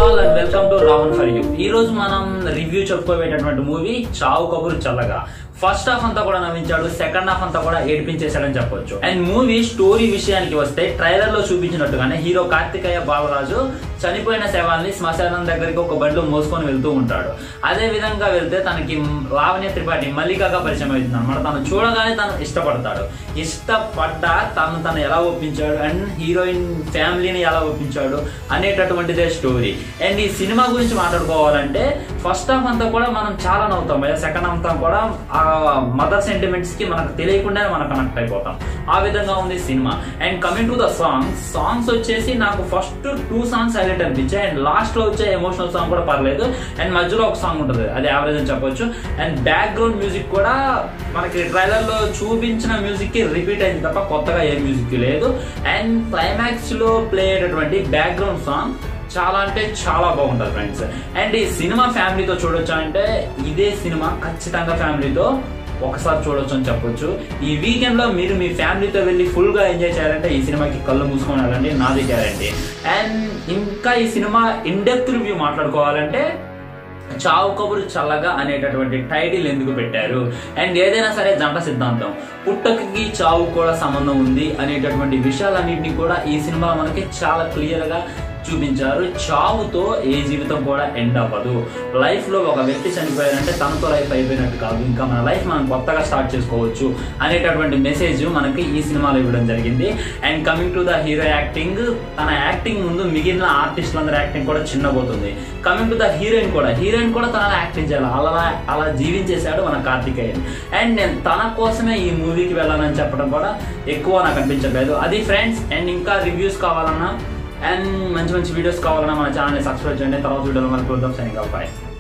all and welcome to Ravan for you ఈ రోజు మనం రివ్యూ చెప్పుకోబోయేటటువంటి మూవీ చావు కబురు చల్లగా ఫస్ట్ హాఫ్ అంతా కూడా నవ్వించాడు సెకండ్ హాఫ్ అంతా కూడా ఏడిపించేశాడని చెప్పొచ్చు అండ్ మూవీ స్టోరీ విషయానికి వస్తే ట్రైలర్ లో చూపించినట్టుగానే హీరో కార్తికేయ బాలరాజు చనిపోయిన శవాల్ని శ్మశానం దగ్గరికి ఒక బండిలో మోసుకొని వెళ్తూ ఉంటాడు అదే విధంగా వెళ్తే తనకి లావణ్య త్రిపాఠి మల్లికగా పరిచయం అవుతుంది అనమాట తను చూడగానే తను ఇష్టపడతాడు ఇష్టపడ్డ తను తను ఎలా ఒప్పించాడు అండ్ హీరోయిన్ ఫ్యామిలీని ఎలా ఒప్పించాడు అనేటటువంటిదే స్టోరీ అండ్ ఈ సినిమా గురించి మాట్లాడుకోవాలంటే ఫస్ట్ హాఫ్ అంతా కూడా మనం చాలా నవ్వుతాం సెకండ్ హాఫ్ అంతా కూడా ఆ మదర్ సెంటిమెంట్స్ కి మనకు తెలియకుండానే మనం కనెక్ట్ అయిపోతాం ఆ విధంగా ఉంది cinema and coming to the songs songs వచ్చేసి నాకు ఫస్ట్ టూ సాంగ్స్ హైలైట్ అనిపించాయి అండ్ లాస్ట్ లో వచ్చే ఎమోషనల్ సాంగ్ కూడా పర్లేదు అండ్ మధ్యలో ఒక సాంగ్ ఉంటుంది అది యావరేజ్ అని చెప్పొచ్చు అండ్ బ్యాక్గ్రౌండ్ మ్యూజిక్ కూడా మనకి ట్రైలర్ లో చూపించిన మ్యూజిక్ కి రిపీట్ అయింది తప్ప కొత్తగా ఏ మ్యూజిక్ లేదు అండ్ క్లైమాక్స్ లో ప్లే అయ్యేటటువంటి బ్యాక్గ్రౌండ్ సాంగ్ చాలా అంటే చాలా బాగుంటుంది ఫ్రెండ్స్ అండ్ ఈ సినిమా ఫ్యామిలీతో చూడొచ్చు అంటే ఇదే సినిమా ఖచ్చితంగా ఫ్యామిలీతో ఒకసారి చూడొచ్చు అని చెప్పొచ్చు ఈ వీకెండ్ లో మీరు మీ ఫ్యామిలీతో వెళ్ళి ఫుల్ గా ఎంజాయ్ చేయాలంటే ఈ సినిమాకి కళ్ళు మూసుకొని వెళ్ళండి నాది గ్యారంటీ అండ్ ఇంకా ఈ సినిమా ఇండెప్త్ రివ్యూ మాట్లాడుకోవాలంటే చావు కబురు చల్లగా అనేటటువంటి టైటిల్ ఎందుకు పెట్టారు అండ్ ఏదైనా సరే జంట సిద్ధాంతం పుట్టకి చావు కూడా సంబంధం ఉంది అనేటటువంటి విషయాలన్నింటినీ కూడా ఈ సినిమా మనకి చాలా క్లియర్ గా చూపించారు చావుతో ఏ జీవితం కూడా ఎండ్ అవ్వదు లైఫ్ లో ఒక వ్యక్తి చనిపోయారంటే తనతో లైఫ్ అయిపోయినట్టు కాదు ఇంకా మన లైఫ్ మనం కొత్తగా స్టార్ట్ చేసుకోవచ్చు అనేటటువంటి మెసేజ్ మనకి ఈ సినిమాలో ఇవ్వడం జరిగింది and coming to the hero acting తన యాక్టింగ్ ముందు మిగిలిన ఆర్టిస్టులందరి యాక్టింగ్ కూడా చిన్నబోతుంది కమింగ్ టు ద హీరోయిన్ కూడా హీరోయిన్ కూడా తన యాక్టింగ్ చేయాలి అలా అలా జీవించేశాడు మన కార్తికేయన్ అండ్ నేను తన కోసమే ఈ మూవీకి వెళ్ళాలని చెప్పడం కూడా ఎక్కువ నాకు అనిపించట్లేదు అది ఫ్రెండ్స్ అండ్ ఇంకా రివ్యూస్ కావాలన్నా అండ్ మంచి మంచి వీడియోస్ కావాలన్నా మన ఛానల్ని సబ్స్క్రైబ్ చేయండి తర్వాత వీడియోలో మనకు చూద్దాం సైనింగ్ బాయ్